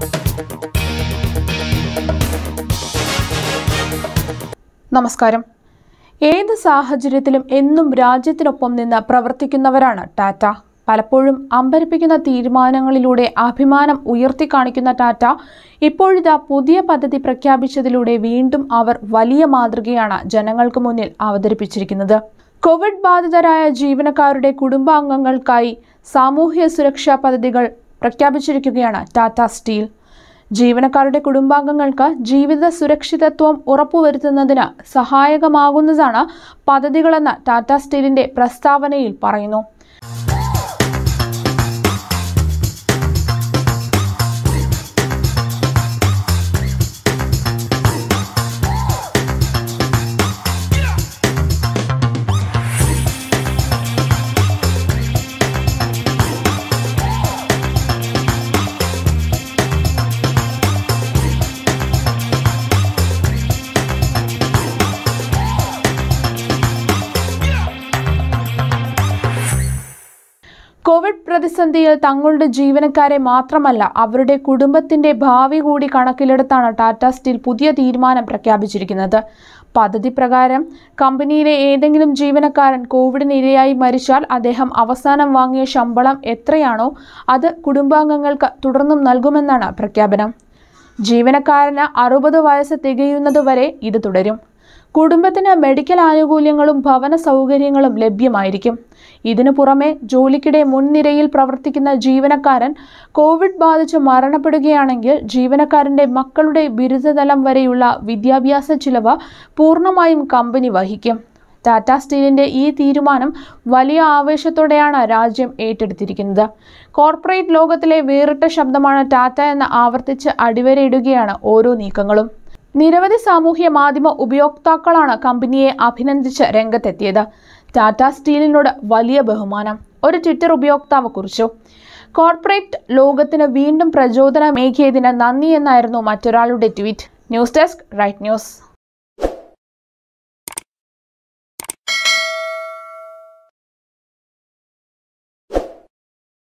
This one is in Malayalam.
നമസ്കാരം ഏത് സാഹചര്യത്തിലും എന്നും രാജ്യത്തിനൊപ്പം നിന്ന് പ്രവർത്തിക്കുന്നവരാണ് ടാറ്റ പലപ്പോഴും അമ്പരിപ്പിക്കുന്ന തീരുമാനങ്ങളിലൂടെ അഭിമാനം ഉയർത്തിക്കാണിക്കുന്ന ടാറ്റ ഇപ്പോഴിതാ പുതിയ പദ്ധതി പ്രഖ്യാപിച്ചതിലൂടെ വീണ്ടും അവർ വലിയ മാതൃകയാണ് ജനങ്ങൾക്ക് മുന്നിൽ അവതരിപ്പിച്ചിരിക്കുന്നത് കോവിഡ് ബാധിതരായ ജീവനക്കാരുടെ കുടുംബാംഗങ്ങൾക്കായി സാമൂഹ്യ സുരക്ഷാ പദ്ധതികൾ പ്രഖ്യാപിച്ചിരിക്കുകയാണ് ടാറ്റ സ്റ്റീൽ ജീവനക്കാരുടെ കുടുംബാംഗങ്ങൾക്ക് ജീവിത സുരക്ഷിതത്വം ഉറപ്പുവരുത്തുന്നതിന് സഹായകമാകുന്നതാണ് പദ്ധതികളെന്ന് ടാറ്റ സ്റ്റീലിന്റെ പ്രസ്താവനയിൽ പറയുന്നു കോവിഡ് പ്രതിസന്ധിയിൽ തങ്ങളുടെ ജീവനക്കാരെ മാത്രമല്ല അവരുടെ കുടുംബത്തിന്റെ ഭാവി കൂടി കണക്കിലെടുത്താണ് ടാറ്റ സ്റ്റീൽ പുതിയ തീരുമാനം പ്രഖ്യാപിച്ചിരിക്കുന്നത് പദ്ധതി പ്രകാരം കമ്പനിയിലെ ഏതെങ്കിലും ജീവനക്കാരൻ കോവിഡിന് ഇരയായി മരിച്ചാൽ അദ്ദേഹം അവസാനം വാങ്ങിയ ശമ്പളം എത്രയാണോ അത് കുടുംബാംഗങ്ങൾക്ക് തുടർന്നും നൽകുമെന്നാണ് പ്രഖ്യാപനം ജീവനക്കാരന് അറുപത് വയസ്സ് തികയുന്നതുവരെ ഇത് തുടരും കുടുംബത്തിന് മെഡിക്കൽ ആനുകൂല്യങ്ങളും ഭവന സൗകര്യങ്ങളും ലഭ്യമായിരിക്കും ഇതിനു പുറമെ ജോലിക്കിടെ മുൻനിരയിൽ പ്രവർത്തിക്കുന്ന ജീവനക്കാരൻ കോവിഡ് ബാധിച്ച് മരണപ്പെടുകയാണെങ്കിൽ ജീവനക്കാരന്റെ മക്കളുടെ ബിരുദതലം വരെയുള്ള വിദ്യാഭ്യാസ ചിലവ് പൂർണ്ണമായും കമ്പനി വഹിക്കും ടാറ്റ സ്റ്റീലിന്റെ ഈ തീരുമാനം വലിയ ആവേശത്തോടെയാണ് രാജ്യം ഏറ്റെടുത്തിരിക്കുന്നത് കോർപ്പറേറ്റ് ലോകത്തിലെ വേറിട്ട ശബ്ദമാണ് ടാറ്റ എന്ന് ആവർത്തിച്ച് അടിവരയിടുകയാണ് ഓരോ നീക്കങ്ങളും നിരവധി സാമൂഹ്യ മാധ്യമ ഉപയോക്താക്കളാണ് കമ്പനിയെ അഭിനന്ദിച്ച് രംഗത്തെത്തിയത് ടാറ്റ സ്റ്റീലിനോട് വലിയ ബഹുമാനം ഒരു ട്വിറ്റർ ഉപയോക്താവ് കുറിച്ചു കോർപ്പറേറ്റ് ലോകത്തിന് വീണ്ടും പ്രചോദനമേകിയതിന് നന്ദി എന്നായിരുന്നു മറ്റൊരാളുടെ tweet news desk right news